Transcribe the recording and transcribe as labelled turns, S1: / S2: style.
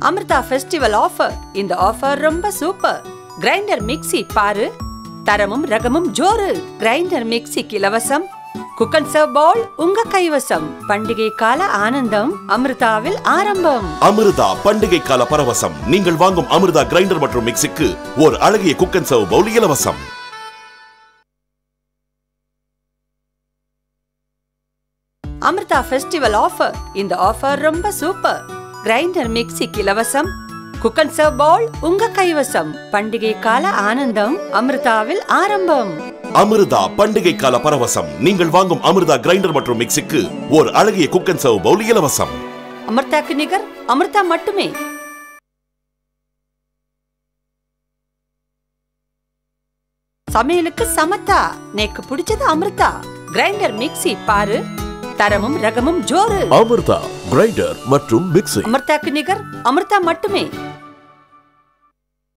S1: Amrita festival offer இந்த offer ரொம்ப super grinder mixie பாரு தரமும் ரகமும் ஜோரு கிரைண்டர் மிக்ஸிக்கு இலவசம் குக் அண்ட் சர்வ் பவுல் உங்க கைவசம் பண்டிகை கால ஆனந்தம் அமிர்தாவில் ஆரம்பம்
S2: அமிர்தா பண்டிகை கால பரவசம் நீங்கள் வாங்கும் அமிர்தா கிரைண்டர் மற்றும் மிக்சிக்கு ஒரு அழகிய குக் அண்ட் சர்வ் பவுல் இலவசம்
S1: அமிர்தா ஃபெஸ்டிவல் ஆஃபர் இந்த ஆஃபர் ரொம்ப சூப்பர் கிரைண்டர் மிக்ஸிக்கு இலவசம் குக் அண்ட் சர்வ் பவுல் உங்க கைவசம் பண்டிகை கால ஆனந்தம் அமிர்தாவில் ஆரம்பம்
S2: அமிர்தா பண்டிகை கால பரவசம் நீங்கள் வாங்கும் அமிர்தா கிரைண்டர் மற்றும் மிக்சிக்கு ஒரு அழகிய குக் அண்ட் சர்வ் பவுல் இலவசம்
S1: அமிர்தாக்கு நிகர் அமிர்தா மட்டுமே சமையலுக்கு சமத்தா நேக்கு பிடிச்சது அமிர்தா கிரைண்டர் மிக்ஸி பாரு தரமும் ரகமும் ஜோரு
S3: அமிர்தா கிரைண்டர் மற்றும் மிக்ஸி
S1: அமிர்தாக்கு நிகர் அமிர்தா மட்டுமே